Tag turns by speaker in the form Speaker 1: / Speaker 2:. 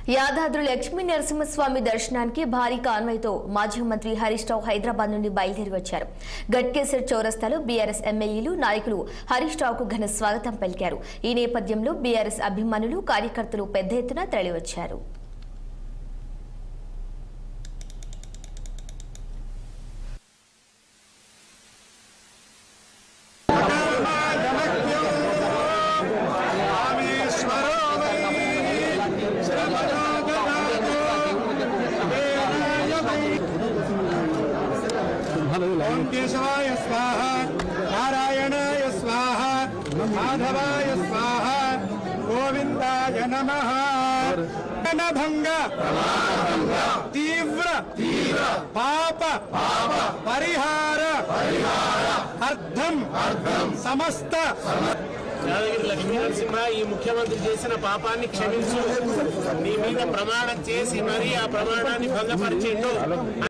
Speaker 1: యాదాద్రి లక్ష్మీ నరసింహస్వామి దర్శనానికి భారీ కాన్వాయ్తో మాజీ మంత్రి హరీష్ రావు హైదరాబాద్ నుండి బయలుదేరి వచ్చారు గట్కేసర్ చౌరస్తాలో బీఆర్ఎస్ ఎమ్మెల్యేలు నాయకులు హరీష్ రావుకు ఘన స్వాగతం పలికారు ఈ నేపథ్యంలో బీఆర్ఎస్ అభిమానులు కార్యకర్తలు పెద్ద ఎత్తున తరలివచ్చారు
Speaker 2: ఓం కేశవాయ స్వాహ నారాయణాయ స్వాహ మాధవాయ స్వాహ గోవిందాయ నమ భంగ తీవ్ర పాప పరిహార అర్థం సమస్త
Speaker 3: యాదగిరి లక్ష్మీ నరసింహ ఈ ముఖ్యమంత్రి చేసిన పాపాన్ని క్షమించు నీ మీద ప్రమాణం చేసి మరీ ఆ ప్రమాణాన్ని భంగపరిచిండు